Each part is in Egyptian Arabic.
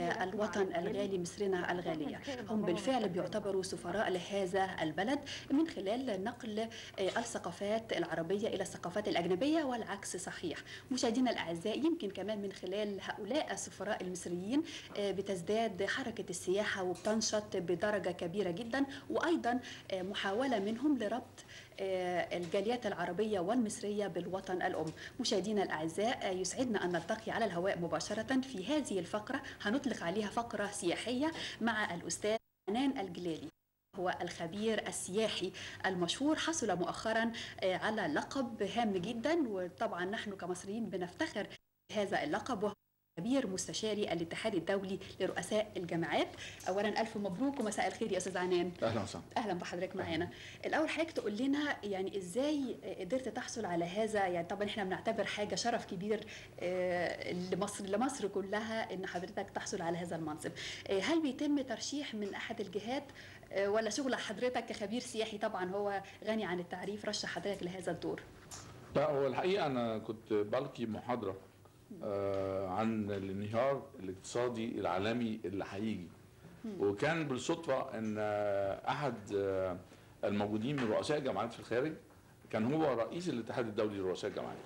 آه، الوطن الغالي مصرنا الغالية هم بالفعل بيعتبروا سفراء لهذا البلد من خلال نقل آه، الثقافات العربية إلى الثقافات الأجنبية والعكس صحيح مشاهدينا الأعزاء يمكن كمان من خلال هؤلاء السفراء المصريين آه، بتزداد حركة السياحة وبتنشط بدرجة كبيرة جدا وأيضا آه، محاولة منهم لربط آه، الجاليات العربية والمصرية بالوطن الأم مشاهدينا الأعزاء آه، يسعدنا أن نلتقي على الهواء مباشرة في هذه الفقرة هنطلق عليها فقرة سياحية مع الأستاذ عنان الجلالي هو الخبير السياحي المشهور حصل مؤخرا آه، على لقب هام جدا وطبعا نحن كمصريين بنفتخر بهذا اللقب وهو خبير مستشاري الاتحاد الدولي لرؤساء الجامعات اولا الف مبروك ومساء الخير يا استاذ عنان اهلا وسهلا اهلا بحضرتك معانا الاول حضرتك تقول لنا يعني ازاي قدرت تحصل على هذا يعني طبعا احنا بنعتبر حاجه شرف كبير آه، لمصر لمصر كلها ان حضرتك تحصل على هذا المنصب آه، هل بيتم ترشيح من احد الجهات آه، ولا شغل حضرتك كخبير سياحي طبعا هو غني عن التعريف رشح حضرتك لهذا الدور لا هو الحقيقه انا كنت بلقي محاضره آه عن الانهيار الاقتصادي العالمي اللي هيجي وكان بالصدفه ان آه، احد آه، الموجودين من رؤساء الجامعات في الخارج كان هو رئيس الاتحاد الدولي لرؤساء الجامعات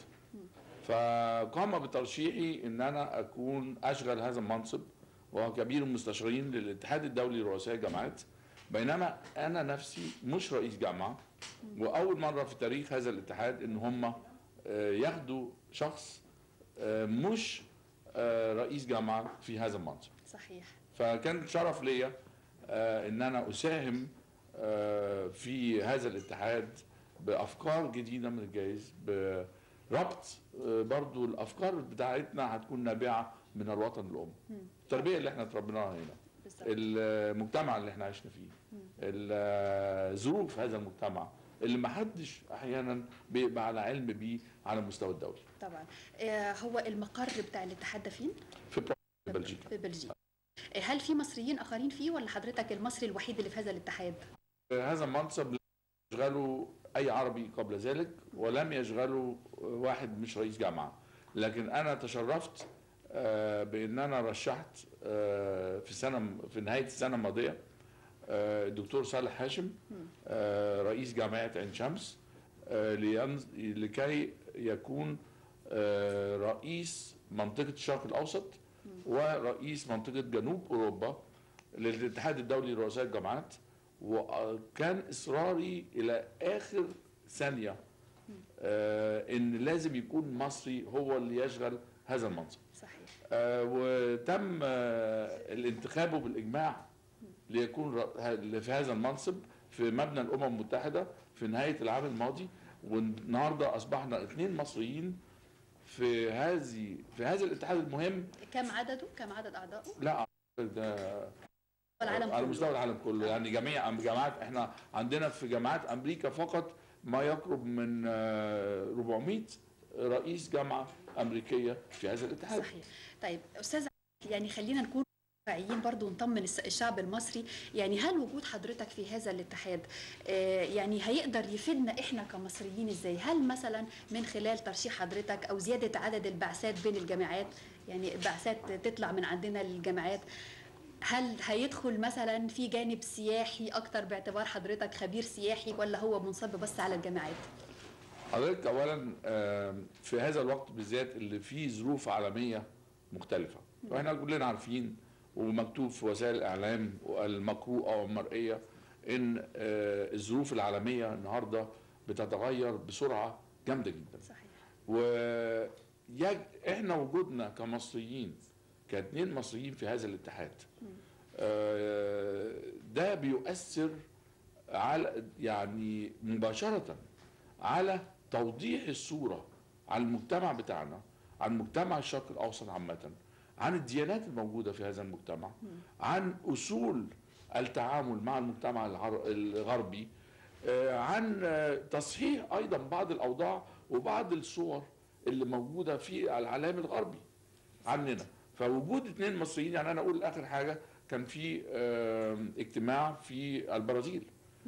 فقام بترشيحي ان انا اكون اشغل هذا المنصب وهو كبير المستشارين للاتحاد الدولي لرؤساء الجامعات بينما انا نفسي مش رئيس جامعه واول مره في تاريخ هذا الاتحاد ان هم آه، ياخدوا شخص آه، مش آه، رئيس جامعه في هذا المنصب صحيح فكان شرف ليا آه، ان انا اساهم آه، في هذا الاتحاد بافكار جديده من الجايز بربط آه، برضو الافكار بتاعتنا هتكون نابعه من الوطن الام التربيه اللي احنا اتربيناها هنا بالظبط المجتمع اللي احنا عشنا فيه ال- ظروف هذا المجتمع اللي ما حدش احيانا بيبقى على علم بيه على المستوى الدولي طبعا آه، هو المقر بتاع الاتحاد ده فين؟ في بلجيكا في بلجيكا آه، هل في مصريين اخرين فيه ولا حضرتك المصري الوحيد اللي في هذا الاتحاد؟ هذا المنصب لم يشغله اي عربي قبل ذلك ولم يشغله واحد مش رئيس جامعه لكن انا تشرفت آه، بان انا رشحت آه، في سنه في نهايه السنه الماضيه آه، الدكتور صالح هاشم آه، رئيس جامعه عين شمس آه، لينز- لكي يكون آه، رئيس منطقه الشرق الاوسط ورئيس منطقه جنوب اوروبا للاتحاد الدولي لرؤساء الجامعات وكان اصراري الى اخر ثانيه آه، ان لازم يكون مصري هو اللي يشغل هذا المنصب صحيح آه، وتم آه، الانتخابه بالاجماع ليكون ر- ه- في هذا المنصب في مبنى الامم المتحده في نهايه العام الماضي والنهارده اصبحنا اثنين مصريين في هذه في هذا الاتحاد المهم كم عدده؟ كم عدد اعضائه؟ لا ده العالم على كله. مستوى العالم كله يعني جميع جامعات احنا عندنا في جامعات امريكا فقط ما يقرب من آه، 400 رئيس جامعه امريكيه في هذا الاتحاد صحيح طيب استاذ يعني خلينا نكون واقعيين برضو نطمن الس- الشعب المصري يعني هل وجود حضرتك في هذا الاتحاد آه، يعني هيقدر يفيدنا احنا كمصريين ازاي هل مثلا من خلال ترشيح حضرتك او زياده عدد البعثات بين الجامعات يعني بعثات تطلع من عندنا للجامعات هل هيدخل مثلا في جانب سياحي اكتر باعتبار حضرتك خبير سياحي ولا هو منصب بس على الجامعات حضرتك اولا آم، في هذا الوقت بالذات اللي فيه ظروف عالميه مختلفه واحنا كلنا عارفين ومكتوب في وسائل الاعلام المقروءه والمرئيه ان آه، الظروف العالميه النهارده بتتغير بسرعه جامده جدا صحيح ويج... احنا وجودنا كمصريين كاثنين مصريين في هذا الاتحاد آه، ده بيؤثر على يعني مباشرة على توضيح الصورة عن المجتمع بتاعنا عن مجتمع الشرق الأوسط عامة عن الديانات الموجودة في هذا المجتمع عن أصول التعامل مع المجتمع العر- الغربي آه، عن آه، تصحيح أيضا بعض الأوضاع وبعض الصور اللي موجودة في العالم الغربي عننا فوجود اثنين مصريين يعني انا اقول اخر حاجه كان في آم، اجتماع في البرازيل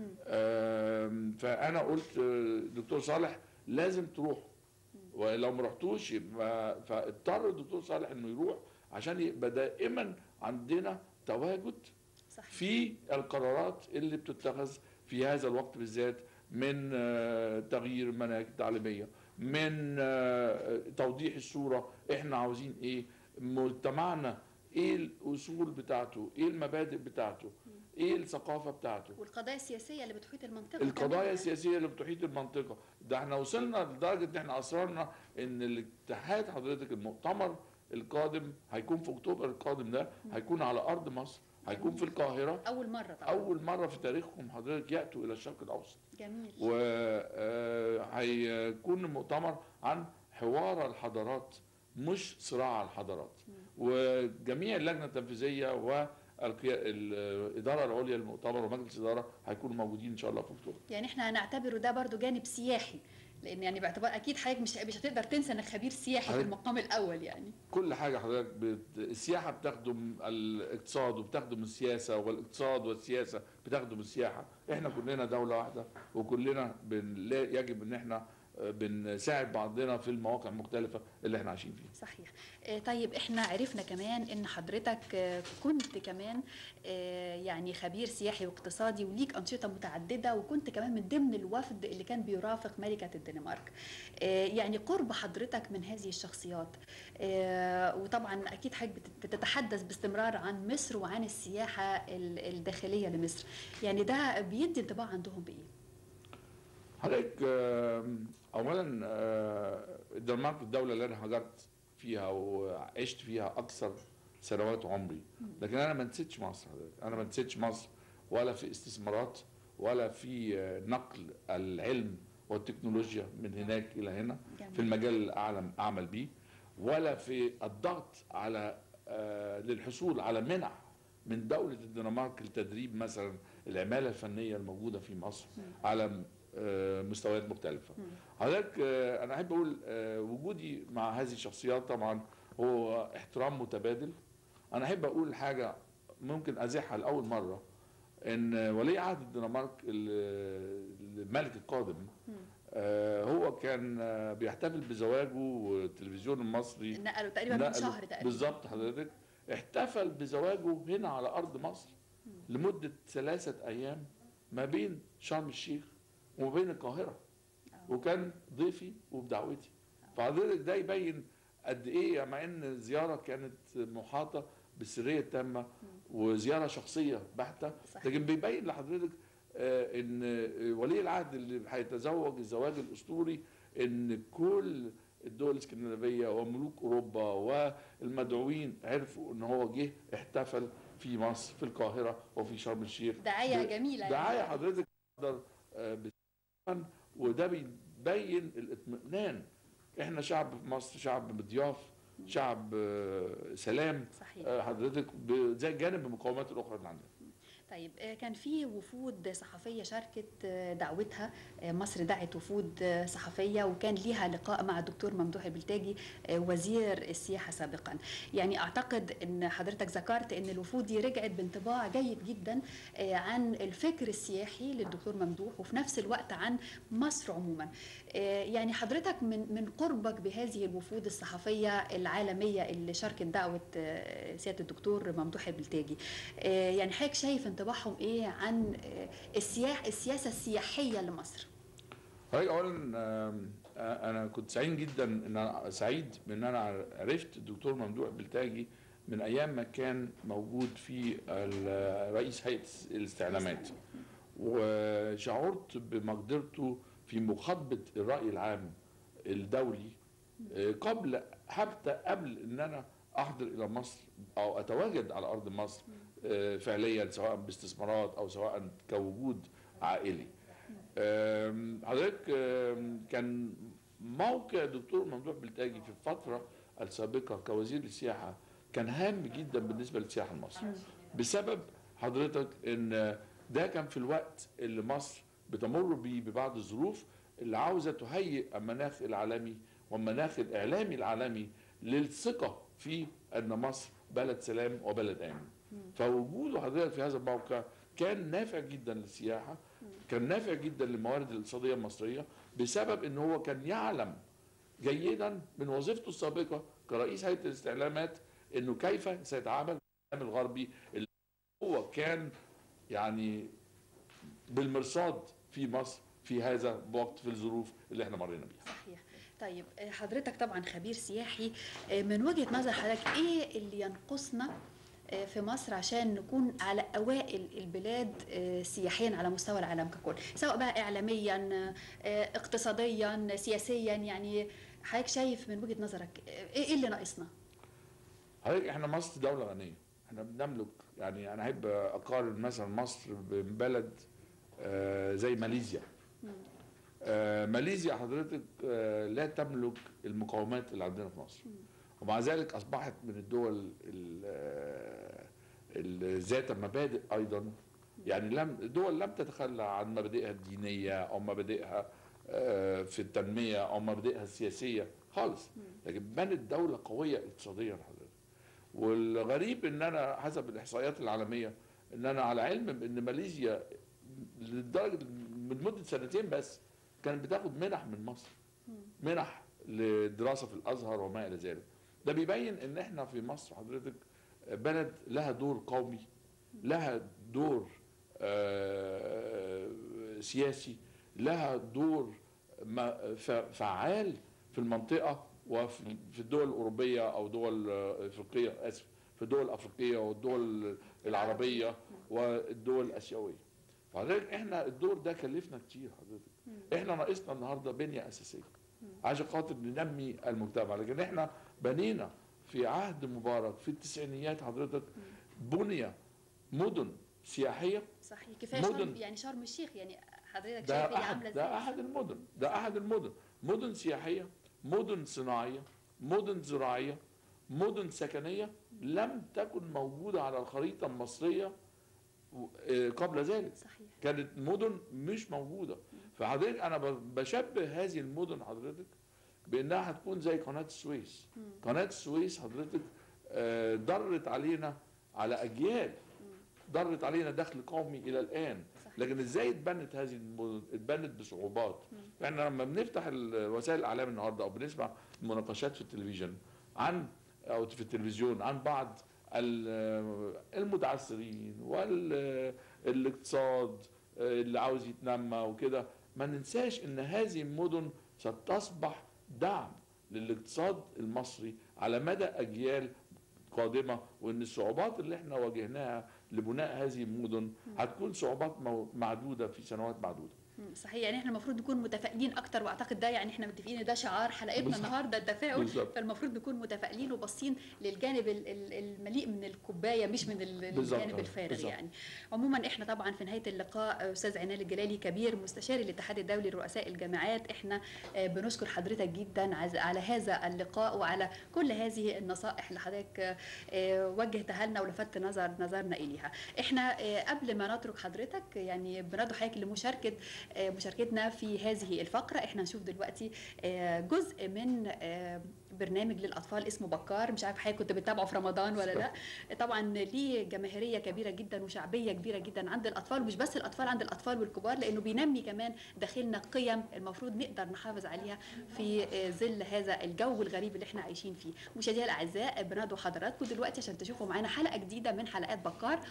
آم، فانا قلت آه، دكتور صالح لازم تروح ولو ما رحتوش يبقى فاضطر الدكتور صالح انه يروح عشان يبقى دائما عندنا تواجد صحيح في القرارات اللي بتتخذ في هذا الوقت بالذات من آه، تغيير المناهج التعليميه من آه، توضيح الصوره احنا عاوزين ايه مجتمعنا ايه الاصول بتاعته ايه المبادئ بتاعته ايه الثقافه بتاعته والقضايا السياسيه اللي بتحيط المنطقه كمان القضايا يعني. السياسيه اللي بتحيط المنطقه ده احنا وصلنا لدرجه ان احنا اصررنا ان الاتحاد حضرتك المؤتمر القادم هيكون في اكتوبر القادم ده هيكون على ارض مصر هيكون في القاهره اول مره طبعا اول مره في تاريخهم حضرتك ياتوا الى الشرق الاوسط جميل وهيكون المؤتمر عن حوار الحضارات مش صراع الحضارات وجميع اللجنه التنفيذيه والاداره العليا للمؤتمر ومجلس الاداره هيكونوا موجودين ان شاء الله في اكتوبر يعني احنا هنعتبره ده برضو جانب سياحي لان يعني باعتبار اكيد حضرتك مش مش هتقدر تنسى انك خبير سياحي في حضرتك- المقام الاول يعني كل حاجه حضرتك بت... السياحه بتخدم الاقتصاد وبتخدم السياسه والاقتصاد والسياسه بتخدم السياحه احنا كلنا دوله واحده وكلنا بن... لا- يجب ان احنا آه، بنساعد بعضنا في المواقع المختلفه اللي احنا عايشين فيها صحيح آه، طيب احنا عرفنا كمان ان حضرتك آه، كنت كمان آه، يعني خبير سياحي واقتصادي وليك انشطه متعدده وكنت كمان من ضمن الوفد اللي كان بيرافق ملكه الدنمارك آه، يعني قرب حضرتك من هذه الشخصيات آه، وطبعا اكيد حضرتك بت- بتتحدث باستمرار عن مصر وعن السياحه ال- الداخليه لمصر يعني ده بيدي انطباع عندهم بايه حضرتك آم، اولا آه، الدنمارك الدوله اللي انا هاجرت فيها وعشت فيها اكثر سنوات عمري لكن انا ما نسيتش مصر حضرتك انا ما نسيتش مصر ولا في استثمارات ولا في آه، نقل العلم والتكنولوجيا من هناك الى هنا جميل. في المجال اللي اعلم اعمل بيه ولا في الضغط على آه، للحصول على منح من دولة الدنمارك لتدريب مثلا العمالة الفنية الموجودة في مصر على آه، مستويات مختلفة حضرتك آه، أنا أحب أقول آه، وجودي مع هذه الشخصيات طبعا هو احترام متبادل أنا أحب أقول حاجة ممكن أزحها لأول مرة إن ولي عهد الدنمارك ال- الملك القادم آه، هو كان آه، بيحتفل بزواجه والتلفزيون المصري نقلوا تقريبا من نقلوا- شهر تقريبا بالظبط حضرتك احتفل بزواجه هنا على ارض مصر لمده ثلاثه ايام ما بين شرم الشيخ وما بين القاهره وكان ضيفي وبدعوتي فحضرتك ده يبين قد ايه مع ان الزياره كانت محاطه بالسريه التامه وزياره شخصيه بحته صحيح. لكن بيبين لحضرتك آه، ان آه، ولي العهد اللي هيتزوج الزواج الاسطوري ان كل الدول الاسكندنافيه وملوك اوروبا والمدعوين عرفوا ان هو جه احتفل في مصر في القاهره وفي شرم الشيخ دعايه ب- جميله يعني. دعايه حضرتك تقدر آه، بتفهم، وده بيبين الاطمئنان احنا شعب في مصر شعب مضياف شعب آه، سلام صحيح آه، حضرتك ب- زي جانب المقومات الاخرى اللي عندنا طيب آه، كان في وفود صحفية شاركت آه، دعوتها آه، مصر دعت وفود آه، صحفية وكان ليها لقاء مع الدكتور ممدوح البلتاجي آه، وزير السياحة سابقا يعني أعتقد أن حضرتك ذكرت أن الوفود دي رجعت بانطباع جيد جدا آه، عن الفكر السياحي للدكتور ممدوح وفي نفس الوقت عن مصر عموما آه، يعني حضرتك من من قربك بهذه الوفود الصحفية العالمية اللي شاركت دعوة آه، سيادة الدكتور ممدوح البلتاجي آه، يعني حضرتك شايف انطباعهم ايه عن آه، السياح السياسه السياحيه لمصر حضرتك اولا آم، آه، انا كنت سعيد جدا ان انا سعيد بان انا عرفت الدكتور ممدوح بلتاجي من ايام ما كان موجود في ال- رئيس هيئه الاستعلامات وشعرت بمقدرته في مخاطبه الراي العام الدولي آه، قبل حتى قبل ان انا احضر الى مصر او اتواجد على ارض مصر آه، فعليا سواء باستثمارات او سواء كوجود عائلي آم، حضرتك آم، كان موقع الدكتور ممدوح بلتاجي في الفترة السابقة كوزير السياحة كان هام جدا بالنسبة للسياحة المصرية بسبب حضرتك ان ده كان في الوقت اللي مصر بتمر بيه ببعض الظروف اللي عاوزة تهيئ المناخ العالمي والمناخ الإعلامي العالمي للثقة في أن مصر بلد سلام وبلد آمن فوجوده حضرتك في هذا الموقع كان نافع جدا للسياحة كان نافع جدا للموارد الاقتصادية المصرية بسبب ان هو كان يعلم جيدا من وظيفته السابقة كرئيس هيئة الاستعلامات انه كيف سيتعامل مع العالم الغربي اللي هو كان يعني بالمرصاد في مصر في هذا الوقت في الظروف اللي احنا مرينا بيها صحيح طيب آه، حضرتك طبعا خبير سياحي آه، من وجهة نظر حضرتك ايه اللي ينقصنا آه، في مصر عشان نكون على اوائل البلاد آه، سياحيا على مستوى العالم ككل سواء بقى اعلاميا آه، اقتصاديا سياسيا يعني حضرتك شايف من وجهة نظرك آه، ايه إيه اللي ناقصنا حضرتك احنا مصر دولة غنية احنا بنملك يعني انا احب اقارن مثلا مصر ببلد آه، زي ماليزيا آه، ماليزيا حضرتك آه، لا تملك المقومات اللي عندنا في مصر ومع ذلك اصبحت من الدول ال- آه، ال- ذات مبادئ ايضا يعني لم دول لم تتخلى عن مبادئها الدينيه او مبادئها آه، في التنميه او مبادئها السياسيه خالص لكن بنت دوله قويه اقتصاديا حضرتك والغريب ان انا حسب الاحصائيات العالميه ان انا على علم بان ماليزيا لدرجه من مده سنتين بس كانت بتاخد منح من مصر منح لدراسه في الازهر وما الى ذلك ده بيبين ان احنا في مصر حضرتك بلد لها دور قومي لها دور آه، سياسي لها دور ما- ف- فعال في المنطقه وفي في الدول الاوروبيه او دول آه، افريقيه اسف في الدول الافريقيه والدول العربيه والدول الاسيويه فحضرتك احنا الدور ده كلفنا كتير حضرتك احنا ناقصنا النهارده بنيه اساسيه عشان خاطر ننمي المجتمع لكن احنا بنينا في عهد مبارك في التسعينيات حضرتك بني مدن سياحيه صحيح كفايه مدن. شرم يعني شرم الشيخ يعني حضرتك شايف ده هي عامله احد ازاي ده احد المدن ده احد المدن مدن سياحيه مدن صناعيه مدن زراعيه مدن سكنيه لم تكن موجوده على الخريطه المصريه و- آه، قبل ذلك صحيح كانت مدن مش موجوده فحضرتك انا ب- بشبه هذه المدن حضرتك بانها هتكون زي قناه السويس قناه السويس حضرتك آه، ضرت علينا على اجيال ضرت علينا دخل قومي الى الان صحيح. لكن ازاي اتبنت هذه المدن اتبنت بصعوبات احنا لما بنفتح ال- وسائل الاعلام النهارده او بنسمع مناقشات في التلفزيون عن او في التلفزيون عن بعض ال- المتعثرين والاقتصاد اللي عاوز يتنمى وكده ما ننساش ان هذه المدن ستصبح دعم للاقتصاد المصري على مدى اجيال قادمه وان الصعوبات اللي احنا واجهناها لبناء هذه المدن هتكون صعوبات مو- معدوده في سنوات معدوده مم، صحيح يعني احنا المفروض نكون متفائلين اكتر واعتقد ده يعني احنا متفقين ان ده شعار حلقتنا بالظبط. النهارده التفاؤل بالظبط. فالمفروض نكون متفائلين وباصين للجانب ال- ال- المليء من الكوبايه مش من ال- بالظبط. الجانب الفارغ بالظبط. يعني عموما احنا طبعا في نهايه اللقاء استاذ عنال الجلالي كبير مستشار الاتحاد الدولي لرؤساء الجامعات احنا آه، بنشكر حضرتك جدا عز- على هذا اللقاء وعلى كل هذه النصائح اللي حضرتك آه، آه، وجهتها لنا ولفت نظر نظرنا اليها احنا آه، قبل ما نترك حضرتك يعني بندعو حضرتك لمشاركه آه، مشاركتنا في هذه الفقره احنا هنشوف دلوقتي آه، جزء من آه، برنامج للاطفال اسمه بكار مش عارف حضرتك كنت بتتابعه في رمضان ولا لا طبعا ليه جماهيريه كبيره جدا وشعبيه كبيره جدا عند الاطفال مش بس الاطفال عند الاطفال والكبار لانه بينمي كمان داخلنا قيم المفروض نقدر نحافظ عليها في آه، ظل هذا الجو الغريب اللي احنا عايشين فيه مشاهدينا الاعزاء بندعو حضراتكم دلوقتي عشان تشوفوا معانا حلقه جديده من حلقات بكار